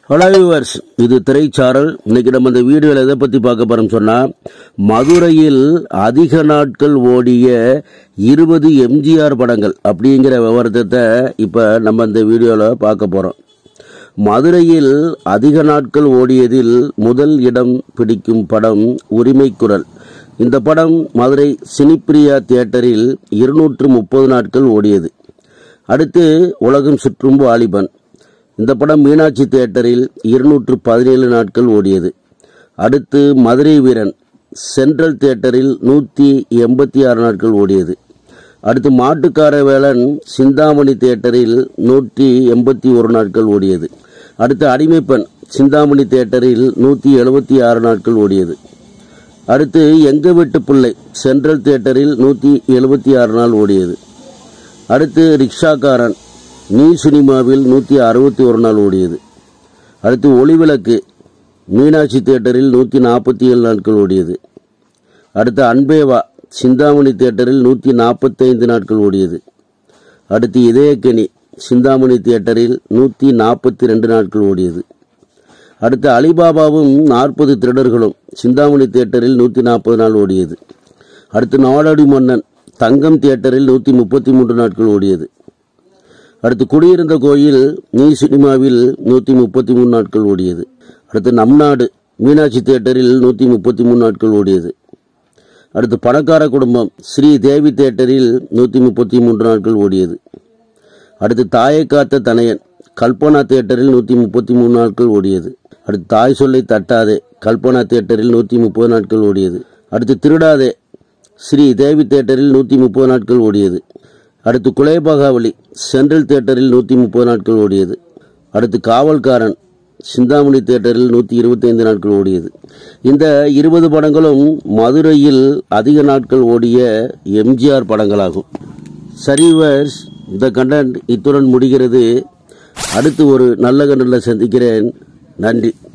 hello viewers இது திரைச்சாரல் இன்னைக்கு நம்ம இந்த வீடியோவில் எதை பற்றி பார்க்க போறோம் சொன்னால் மதுரையில் அதிக நாட்கள் ஓடிய இருபது எம்ஜிஆர் படங்கள் அப்படிங்கிற விவரத்தை இப்போ நம்ம இந்த வீடியோவில் பார்க்க போகிறோம் மதுரையில் அதிக நாட்கள் ஓடியதில் முதல் இடம் பிடிக்கும் படம் உரிமை குரல் இந்த படம் மதுரை சினிப்பிரியா தியேட்டரில் இருநூற்று முப்பது நாட்கள் ஓடியது அடுத்து உலகம் சுற்றும் வாலிபன் இந்த படம் மீனாட்சி தியேட்டரில் இருநூற்று பதினேழு நாட்கள் ஓடியது அடுத்து மதுரை வீரன் சென்ட்ரல் தியேட்டரில் நூற்றி எண்பத்தி ஆறு நாட்கள் ஓடியது அடுத்து மாட்டுக்கார வேலன் சிந்தாமணி தியேட்டரில் நூற்றி எண்பத்தி ஒரு நாட்கள் ஓடியது அடுத்து அடிமைப்பெண் சிந்தாமணி தியேட்டரில் நூற்றி எழுபத்தி ஆறு நாட்கள் ஓடியது அடுத்து எங்க வீட்டு பிள்ளை சென்ட்ரல் தியேட்டரில் நூற்றி எழுபத்தி ஆறு நாள் ஓடியது அடுத்து ரிக்ஷாக்காரன் நீ சினிமாவில் நூற்றி அறுபத்தி ஒரு நாள் ஓடியது அடுத்து ஒளிவிளக்கு மீனாட்சி தியேட்டரில் நூற்றி நாற்பத்தி ஏழு நாட்கள் ஓடியது அடுத்து அன்பேவா சிந்தாமணி தியேட்டரில் நூற்றி நாற்பத்தைந்து நாட்கள் ஓடியது அடுத்து இதயக்கனி சிந்தாமணி தியேட்டரில் நூற்றி நாற்பத்தி ரெண்டு நாட்கள் ஓடியது அடுத்து அலிபாபாவும் நாற்பது திருடர்களும் சிந்தாமணி தியேட்டரில் நூற்றி நாற்பது நாள் ஓடியது அடுத்து நாடாடி மன்னன் தங்கம் தியேட்டரில் நூற்றி முப்பத்தி மூன்று நாட்கள் ஓடியது அடுத்து குடியிருந்த கோயில் நீ சினிமாவில் நூற்றி முப்பத்தி மூணு நாட்கள் ஓடியது அடுத்து நம் நாடு மீனாட்சி தியேட்டரில் நூற்றி முப்பத்தி மூணு நாட்கள் ஓடியது அடுத்து பணக்கார குடும்பம் ஸ்ரீ தேவி தியேட்டரில் நூற்றி முப்பத்தி மூன்று நாட்கள் ஓடியது அடுத்து தாயை காத்த தனையன் கல்பனா தியேட்டரில் நூற்றி முப்பத்தி மூணு நாட்கள் ஓடியது அடுத்து தாய் சொல்லை தட்டாதே கல்பனா தியேட்டரில் நூற்றி முப்பது நாட்கள் ஓடியது அடுத்து திருடாதே ஸ்ரீ தேவி தியேட்டரில் நூற்றி முப்பது நாட்கள் ஓடியது அடுத்து குலேபகாவலி சென்ட்ரல் தியேட்டரில் நூற்றி முப்பது நாட்கள் ஓடியது அடுத்து காவல்காரன் சிந்தாமணி தியேட்டரில் நூற்றி இருபத்தைந்து நாட்கள் ஓடியது இந்த இருபது படங்களும் மதுரையில் அதிக நாட்கள் ஓடிய எம்ஜிஆர் படங்களாகும் சரிவர்ஸ் இந்த கண்டென்ட் இத்துடன் முடிகிறது அடுத்து ஒரு நல்ல கண்டனில் சந்திக்கிறேன் நன்றி